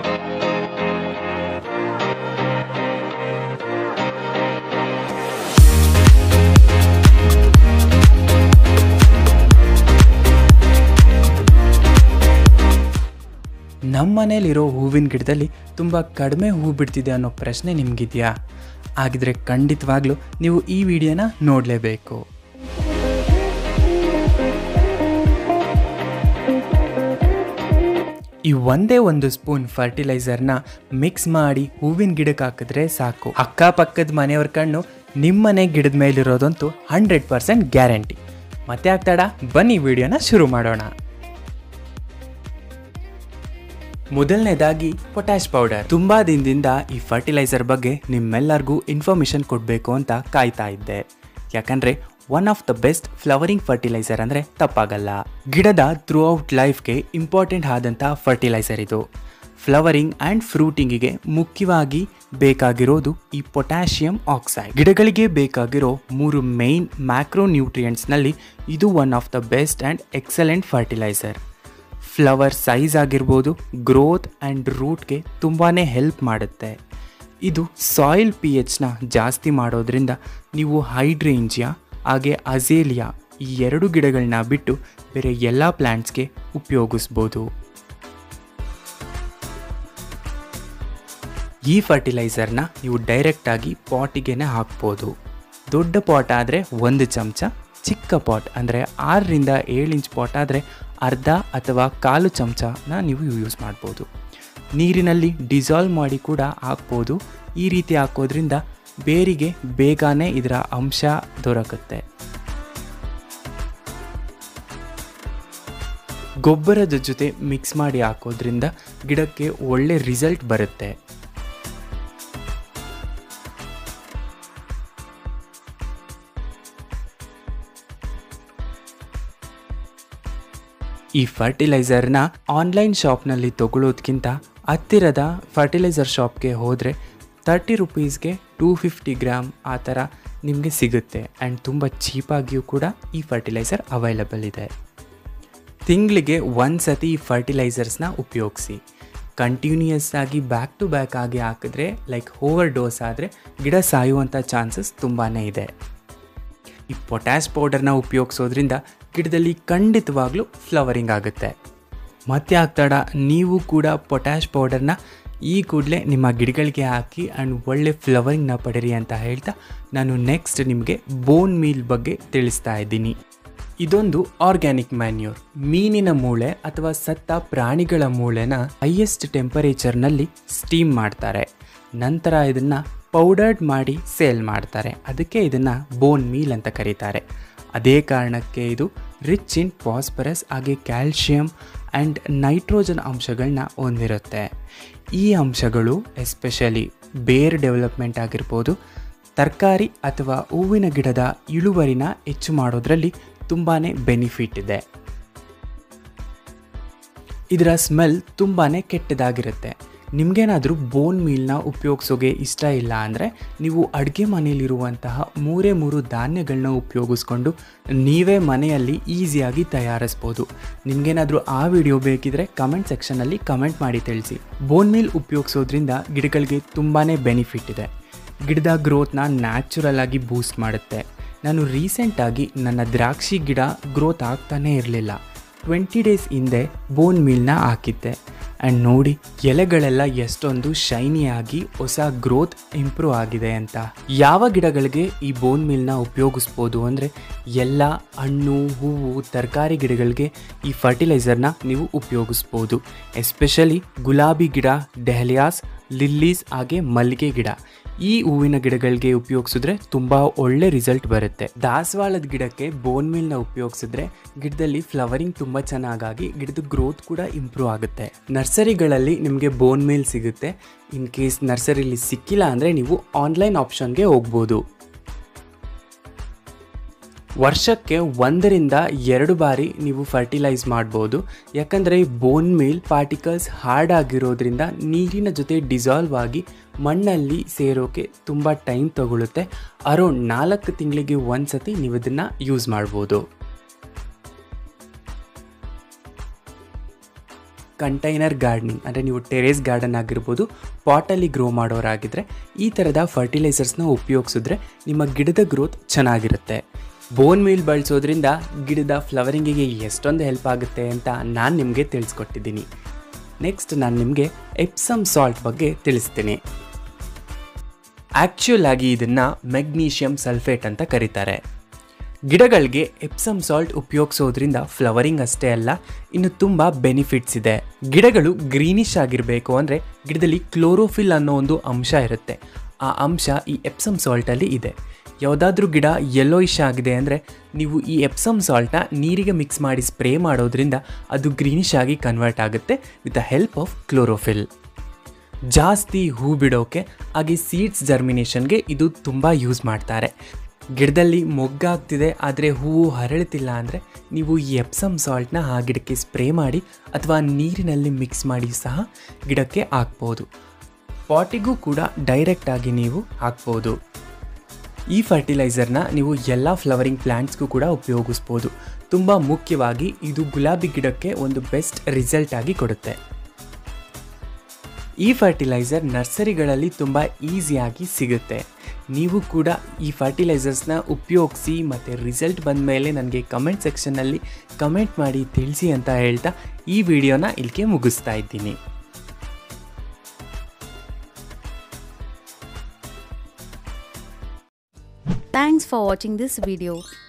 ನಮ್ಮ ಮನೇಲಿರೋ ಹೂವಿನ ಗಿಡದಲ್ಲಿ ತುಂಬ ಕಡಿಮೆ ಹೂ ಬಿಡ್ತಿದೆ ಅನ್ನೋ ಪ್ರಶ್ನೆ ನಿಮಗಿದೆಯಾ ಹಾಗಿದ್ರೆ ಖಂಡಿತವಾಗ್ಲೂ ನೀವು ಈ ವಿಡಿಯೋನ ನೋಡಲೇಬೇಕು ಈ ಒಂದೇ ಒಂದು ಸ್ಪೂನ್ ಫರ್ಟಿಲೈಸರ್ನ ಮಿಕ್ಸ್ ಮಾಡಿ ಹೂವಿನ ಗಿಡಕ್ಕೆ ಹಾಕಿದ್ರೆ ಸಾಕು ಅಕ್ಕಪಕ್ಕದ ಮನೆಯವ್ರ ಕಣ್ಣು ನಿಮ್ಮನೆ ಗಿಡದ ಮೇಲಿರೋದಂತೂ ಹಂಡ್ರೆಡ್ ಪರ್ಸೆಂಟ್ ಗ್ಯಾರಂಟಿ ಮತ್ತೆ ಆಗ್ತಾಡ ಬನ್ನಿ ವಿಡಿಯೋನ ಶುರು ಮಾಡೋಣ ಮೊದಲನೇದಾಗಿ ಪೊಟ್ಯಾಶ್ ಪೌಡರ್ ತುಂಬಾ ದಿನದಿಂದ ಈ ಫರ್ಟಿಲೈಸರ್ ಬಗ್ಗೆ ನಿಮ್ಮೆಲ್ಲರಿಗೂ ಇನ್ಫಾರ್ಮೇಶನ್ ಕೊಡಬೇಕು ಅಂತ ಕಾಯ್ತಾ ಇದ್ದೆ ಯಾಕಂದ್ರೆ one of the best flowering fertilizer ಅಂದ್ರೆ ತಪ್ಪಾಗಲ್ಲ ಗಿಡದ ಥ್ರೂ ಔಟ್ ಲೈಫ್ಗೆ ಇಂಪಾರ್ಟೆಂಟ್ ಆದಂಥ ಫರ್ಟಿಲೈಸರ್ ಇದು ಫ್ಲವರಿಂಗ್ ಆ್ಯಂಡ್ ಫ್ರೂಟಿಂಗಿಗೆ ಮುಖ್ಯವಾಗಿ ಬೇಕಾಗಿರೋದು ಈ ಪೊಟ್ಯಾಷಿಯಂ ಆಕ್ಸೈಡ್ ಗಿಡಗಳಿಗೆ ಬೇಕಾಗಿರೋ ಮೂರು ಮೇನ್ ಮ್ಯಾಕ್ರೋ ನ್ಯೂಟ್ರಿಯೆಂಟ್ಸ್ನಲ್ಲಿ ಇದು one of the best and excellent fertilizer flower size ಆಗಿರ್ಬೋದು ಗ್ರೋತ್ ಆ್ಯಂಡ್ ರೂಟ್ಗೆ ತುಂಬಾ ಹೆಲ್ಪ್ ಮಾಡುತ್ತೆ ಇದು ಸಾಯಿಲ್ ಪಿ ಎಚ್ನ ಜಾಸ್ತಿ ಮಾಡೋದ್ರಿಂದ ನೀವು ಹೈಡ್ರೇಂಜಿಯಾ ಹಾಗೆ ಅಜೇಲಿಯಾ ಈ ಎರಡು ಗಿಡಗಳನ್ನ ಬಿಟ್ಟು ಬೇರೆ ಎಲ್ಲ ಪ್ಲ್ಯಾಂಟ್ಸ್ಗೆ ಉಪಯೋಗಿಸ್ಬೋದು ಈ ಫರ್ಟಿಲೈಸರ್ನ ನೀವು ಡೈರೆಕ್ಟಾಗಿ ಪಾಟಿಗೆನೆ ಹಾಕ್ಬೋದು ದೊಡ್ಡ ಪಾಟ್ ಆದರೆ ಒಂದು ಚಮಚ ಚಿಕ್ಕ ಪಾಟ್ ಅಂದರೆ ಆರರಿಂದ ಏಳು ಇಂಚ್ ಪಾಟ್ ಆದರೆ ಅರ್ಧ ಅಥವಾ ಕಾಲು ಚಮಚನ ನೀವು ಯೂಸ್ ಮಾಡ್ಬೋದು ನೀರಿನಲ್ಲಿ ಡಿಸಾಲ್ವ್ ಮಾಡಿ ಕೂಡ ಹಾಕ್ಬೋದು ಈ ರೀತಿ ಹಾಕೋದ್ರಿಂದ ಬೇರಿಗೆ ಬೇಗನೆ ಇದರ ಅಂಶ ದೊರಕುತ್ತೆ ಗೊಬ್ಬರದ ಜೊತೆ ಮಿಕ್ಸ್ ಮಾಡಿ ಹಾಕೋದ್ರಿಂದ ಗಿಡಕ್ಕೆ ಒಳ್ಳೆ ರಿಸಲ್ಟ್ ಬರುತ್ತೆ ಈ ಫರ್ಟಿಲೈಸರ್ನ ಆನ್ಲೈನ್ ಶಾಪ್ನಲ್ಲಿ ತಗೊಳ್ಳೋದ್ಕಿಂತ ಹತ್ತಿರದ ಫರ್ಟಿಲೈಸರ್ ಶಾಪ್ಗೆ ಹೋದರೆ ತರ್ಟಿ ರುಪೀಸ್ಗೆ ಟೂ ಫಿಫ್ಟಿ ಗ್ರಾಮ್ ಆ ಥರ ನಿಮಗೆ ಸಿಗುತ್ತೆ ಆ್ಯಂಡ್ ತುಂಬ ಚೀಪಾಗಿಯೂ ಕೂಡ ಈ ಫರ್ಟಿಲೈಸರ್ ಅವೈಲಬಲ್ ಇದೆ ತಿಂಗಳಿಗೆ ಒಂದು ಸತಿ ಈ ಫರ್ಟಿಲೈಸರ್ಸ್ನ ಉಪಯೋಗಿಸಿ ಕಂಟಿನ್ಯೂಯಸ್ ಆಗಿ ಬ್ಯಾಕ್ ಟು ಬ್ಯಾಕ್ ಆಗಿ ಹಾಕಿದ್ರೆ ಲೈಕ್ ಓವರ್ ಡೋಸ್ ಆದರೆ ಗಿಡ ಸಾಯುವಂಥ ಚಾನ್ಸಸ್ ತುಂಬಾ ಇದೆ ಈ ಪೊಟ್ಯಾಶ್ ಪೌಡರ್ನ ಉಪಯೋಗಿಸೋದ್ರಿಂದ ಗಿಡದಲ್ಲಿ ಖಂಡಿತವಾಗ್ಲೂ ಫ್ಲವರಿಂಗ್ ಆಗುತ್ತೆ ಮತ್ತೆ ಆಗ್ತಾಡ ನೀವು ಕೂಡ ಪೊಟ್ಯಾಶ್ ಪೌಡರ್ನ ಈ ಕೂಡಲೇ ನಿಮ್ಮ ಗಿಡಗಳಿಗೆ ಹಾಕಿ ಆ್ಯಂಡ್ ಒಳ್ಳೆ ಫ್ಲವರಿಂಗ್ನ ಪಡೀರಿ ಅಂತ ಹೇಳ್ತಾ ನಾನು ನೆಕ್ಸ್ಟ್ ನಿಮಗೆ ಬೋನ್ ಮೀಲ್ ಬಗ್ಗೆ ತಿಳಿಸ್ತಾ ಇದ್ದೀನಿ ಇದೊಂದು ಆರ್ಗ್ಯಾನಿಕ್ ಮ್ಯಾನ್ಯೂರ್ ಮೀನಿನ ಮೂಳೆ ಅಥವಾ ಸತ್ತ ಪ್ರಾಣಿಗಳ ಮೂಳೆನ ಹೈಯೆಸ್ಟ್ ಟೆಂಪರೇಚರ್ನಲ್ಲಿ ಸ್ಟೀಮ್ ಮಾಡ್ತಾರೆ ನಂತರ ಇದನ್ನು ಪೌಡರ್ಡ್ ಮಾಡಿ ಸೇಲ್ ಮಾಡ್ತಾರೆ ಅದಕ್ಕೆ ಇದನ್ನು ಬೋನ್ ಮೀಲ್ ಅಂತ ಕರೀತಾರೆ ಅದೇ ಕಾರಣಕ್ಕೆ ಇದು ರಿಚ್ ಇನ್ ಫಾಸ್ಫರಸ್ ಹಾಗೆ ಕ್ಯಾಲ್ಶಿಯಂ ಆ್ಯಂಡ್ ನೈಟ್ರೋಜನ್ ಅಂಶಗಳನ್ನ ಹೊಂದಿರುತ್ತೆ ಈ ಅಂಶಗಳು ಎಸ್ಪೆಷಲಿ ಬೇರ್ ಡೆವಲಪ್ಮೆಂಟ್ ಆಗಿರ್ಬೋದು ತರಕಾರಿ ಅಥವಾ ಹೂವಿನ ಗಿಡದ ಇಳುವರಿನ ಹೆಚ್ಚು ಮಾಡೋದ್ರಲ್ಲಿ ತುಂಬಾ ಬೆನಿಫಿಟ್ ಇದೆ ಇದರ ಸ್ಮೆಲ್ ತುಂಬಾ ಕೆಟ್ಟದಾಗಿರುತ್ತೆ ನಿಮಗೇನಾದರೂ ಬೋನ್ ಮೀಲ್ನ ಉಪಯೋಗಿಸೋಗೆ ಇಷ್ಟ ಇಲ್ಲ ಅಂದರೆ ನೀವು ಅಡುಗೆ ಮನೆಯಲ್ಲಿರುವಂತಹ ಮೂರೇ ಮೂರು ಧಾನ್ಯಗಳನ್ನ ಉಪಯೋಗಿಸ್ಕೊಂಡು ನೀವೇ ಮನೆಯಲ್ಲಿ ಈಸಿಯಾಗಿ ತಯಾರಿಸ್ಬೋದು ನಿಮಗೇನಾದರೂ ಆ ವಿಡಿಯೋ ಬೇಕಿದ್ರೆ ಕಮೆಂಟ್ ಸೆಕ್ಷನಲ್ಲಿ ಕಮೆಂಟ್ ಮಾಡಿ ತಿಳಿಸಿ ಬೋನ್ ಮೀಲ್ ಉಪಯೋಗಿಸೋದ್ರಿಂದ ಗಿಡಗಳಿಗೆ ತುಂಬಾ ಬೆನಿಫಿಟ್ ಇದೆ ಗಿಡದ ಗ್ರೋತ್ನ ನ್ಯಾಚುರಲ್ ಆಗಿ ಬೂಸ್ಟ್ ಮಾಡುತ್ತೆ ನಾನು ರೀಸೆಂಟಾಗಿ ನನ್ನ ದ್ರಾಕ್ಷಿ ಗಿಡ ಗ್ರೋತ್ ಆಗ್ತಾನೇ ಇರಲಿಲ್ಲ ಟ್ವೆಂಟಿ ಡೇಸ್ ಹಿಂದೆ ಬೋನ್ ಮೀಲ್ನ ಹಾಕಿದ್ದೆ ಆ್ಯಂಡ್ ನೋಡಿ ಎಲೆಗಳೆಲ್ಲ ಎಷ್ಟೊಂದು ಶೈನಿ ಆಗಿ ಹೊಸ ಗ್ರೋತ್ ಇಂಪ್ರೂವ್ ಆಗಿದೆ ಅಂತ ಯಾವ ಗಿಡಗಳಿಗೆ ಈ ಬೋನ್ ಮೀಲ್ನ ಉಪಯೋಗಿಸ್ಬೋದು ಅಂದರೆ ಎಲ್ಲ ಹಣ್ಣು ಹೂವು ತರಕಾರಿ ಗಿಡಗಳಿಗೆ ಈ ಫರ್ಟಿಲೈಸರ್ನ ನೀವು ಉಪಯೋಗಿಸ್ಬೋದು ಎಸ್ಪೆಷಲಿ ಗುಲಾಬಿ ಗಿಡ ಡೆಹಲಿಯಾಸ್ ಲಿಲ್ಲೀಸ್ ಹಾಗೆ ಮಲ್ಲಿಗೆ ಗಿಡ ಈ ಹೂವಿನ ಗಿಡಗಳಿಗೆ ಉಪಯೋಗಿಸಿದ್ರೆ ತುಂಬ ಒಳ್ಳೆ ರಿಸಲ್ಟ್ ಬರುತ್ತೆ ದಾಸವಾಳದ ಗಿಡಕ್ಕೆ ಬೋನ್ ಮೀಲ್ನ ಉಪಯೋಗಿಸಿದ್ರೆ ಗಿಡದಲ್ಲಿ ಫ್ಲವರಿಂಗ್ ತುಂಬ ಚೆನ್ನಾಗಾಗಿ ಗಿಡದ ಗ್ರೋತ್ ಕೂಡ ಇಂಪ್ರೂವ್ ಆಗುತ್ತೆ ನರ್ಸರಿಗಳಲ್ಲಿ ನಿಮಗೆ ಬೋನ್ ಮೀಲ್ ಸಿಗುತ್ತೆ ಇನ್ ಕೇಸ್ ನರ್ಸರಿಲಿ ಸಿಕ್ಕಿಲ್ಲ ಅಂದರೆ ನೀವು ಆನ್ಲೈನ್ ಆಪ್ಷನ್ಗೆ ಹೋಗ್ಬೋದು ವರ್ಷಕ್ಕೆ ಒಂದರಿಂದ ಎರಡು ಬಾರಿ ನೀವು ಫರ್ಟಿಲೈಸ್ ಮಾಡ್ಬೋದು ಯಾಕಂದರೆ ಬೋನ್ ಮೀಲ್ ಪಾರ್ಟಿಕಲ್ಸ್ ಹಾರ್ಡ್ ಆಗಿರೋದ್ರಿಂದ ನೀರಿನ ಜೊತೆ ಡಿಸಾಲ್ವ್ ಆಗಿ ಮಣ್ಣಲ್ಲಿ ಸೇರೋಕೆ ತುಂಬ ಟೈಮ್ ತಗೊಳುತ್ತೆ ಅರೌಂಡ್ ನಾಲ್ಕು ತಿಂಗಳಿಗೆ ಒಂದು ಸತಿ ನೀವು ಇದನ್ನು ಯೂಸ್ ಮಾಡ್ಬೋದು ಕಂಟೈನರ್ ಗಾರ್ಡನಿಂಗ್ ಅಂದರೆ ನೀವು ಟೆರೇಸ್ ಗಾರ್ಡನ್ ಆಗಿರ್ಬೋದು ಪಾಟಲ್ಲಿ ಗ್ರೋ ಮಾಡೋರಾಗಿದ್ದರೆ ಈ ಥರದ ಫರ್ಟಿಲೈಸರ್ಸ್ನ ಉಪಯೋಗಿಸಿದ್ರೆ ನಿಮ್ಮ ಗಿಡದ ಗ್ರೋತ್ ಚೆನ್ನಾಗಿರುತ್ತೆ ಬೋನ್ ಮೀಲ್ ಬಳಸೋದ್ರಿಂದ ಗಿಡದ ಫ್ಲವರಿಂಗಿಗೆ ಎಷ್ಟೊಂದು ಹೆಲ್ಪ್ ಆಗುತ್ತೆ ಅಂತ ನಾನು ನಿಮಗೆ ತಿಳಿಸ್ಕೊಟ್ಟಿದ್ದೀನಿ ನೆಕ್ಸ್ಟ್ ನಾನು ನಿಮಗೆ ಎಪ್ಸಮ್ ಸಾಲ್ಟ್ ಬಗ್ಗೆ ತಿಳಿಸ್ತೀನಿ ಆ್ಯಕ್ಚುಲ್ ಆಗಿ ಇದನ್ನು ಮೆಗ್ನೀಷಿಯಂ ಸಲ್ಫೇಟ್ ಅಂತ ಕರೀತಾರೆ ಗಿಡಗಳಿಗೆ ಎಪ್ಸಮ್ ಸಾಲ್ಟ್ ಉಪಯೋಗಿಸೋದ್ರಿಂದ ಫ್ಲವರಿಂಗ್ ಅಷ್ಟೇ ಅಲ್ಲ ಇನ್ನು ತುಂಬ ಬೆನಿಫಿಟ್ಸ್ ಇದೆ ಗಿಡಗಳು ಗ್ರೀನಿಶ್ ಆಗಿರಬೇಕು ಅಂದರೆ ಗಿಡದಲ್ಲಿ ಕ್ಲೋರೋಫಿಲ್ ಅನ್ನೋ ಒಂದು ಅಂಶ ಇರುತ್ತೆ ಆ ಅಂಶ ಈ ಎಪ್ಸಮ್ ಸಾಲ್ಟಲ್ಲಿ ಇದೆ ಯಾವುದಾದ್ರೂ ಗಿಡ ಯೆಲ್ಲೋಯಿಶ್ ಆಗಿದೆ ಅಂದರೆ ನೀವು ಈ ಎಪ್ಸಮ್ ಸಾಲ್ಟ್ನ ನೀರಿಗೆ ಮಿಕ್ಸ್ ಮಾಡಿ ಸ್ಪ್ರೇ ಮಾಡೋದ್ರಿಂದ ಅದು ಗ್ರೀನಿಶ್ ಆಗಿ ಕನ್ವರ್ಟ್ ಆಗುತ್ತೆ with the help of chlorophyll ಜಾಸ್ತಿ ಹೂ ಬಿಡೋಕೆ ಹಾಗೆ ಸೀಡ್ಸ್ ಜರ್ಮಿನೇಷನ್ಗೆ ಇದು ತುಂಬ ಯೂಸ್ ಮಾಡ್ತಾರೆ ಗಿಡದಲ್ಲಿ ಮೊಗ್ಗಾಗ್ತಿದೆ ಆದರೆ ಹೂವು ಹರಳ್ತಿಲ್ಲ ಅಂದರೆ ನೀವು ಈ ಎಪ್ಸಮ್ ಸಾಲ್ಟ್ನ ಆ ಗಿಡಕ್ಕೆ ಸ್ಪ್ರೇ ಮಾಡಿ ಅಥವಾ ನೀರಿನಲ್ಲಿ ಮಿಕ್ಸ್ ಮಾಡಿ ಸಹ ಗಿಡಕ್ಕೆ ಹಾಕ್ಬೋದು ಪಾಟಿಗೂ ಕೂಡ ಡೈರೆಕ್ಟಾಗಿ ನೀವು ಹಾಕ್ಬೋದು ಈ ಫರ್ಟಿಲೈಸರ್ನ ನೀವು ಎಲ್ಲ ಫ್ಲವರಿಂಗ್ ಪ್ಲ್ಯಾಂಟ್ಸ್ಗೂ ಕೂಡ ಉಪಯೋಗಿಸ್ಬೋದು ತುಂಬ ಮುಖ್ಯವಾಗಿ ಇದು ಗುಲಾಬಿ ಗಿಡಕ್ಕೆ ಒಂದು ಬೆಸ್ಟ್ ರಿಸಲ್ಟ್ ಆಗಿ ಕೊಡುತ್ತೆ ಈ ಫರ್ಟಿಲೈಸರ್ ನರ್ಸರಿಗಳಲ್ಲಿ ತುಂಬ ಈಸಿಯಾಗಿ ಸಿಗುತ್ತೆ ನೀವು ಕೂಡ ಈ ಫರ್ಟಿಲೈಸರ್ಸ್ನ ಉಪಯೋಗಿಸಿ ಮತ್ತು ರಿಸಲ್ಟ್ ಬಂದ ಮೇಲೆ ನನಗೆ ಕಮೆಂಟ್ ಸೆಕ್ಷನ್ನಲ್ಲಿ ಕಮೆಂಟ್ ಮಾಡಿ ತಿಳಿಸಿ ಅಂತ ಹೇಳ್ತಾ ಈ ವಿಡಿಯೋನ ಇಲ್ಲಿಗೆ ಮುಗಿಸ್ತಾ ಇದ್ದೀನಿ Thanks for watching this video.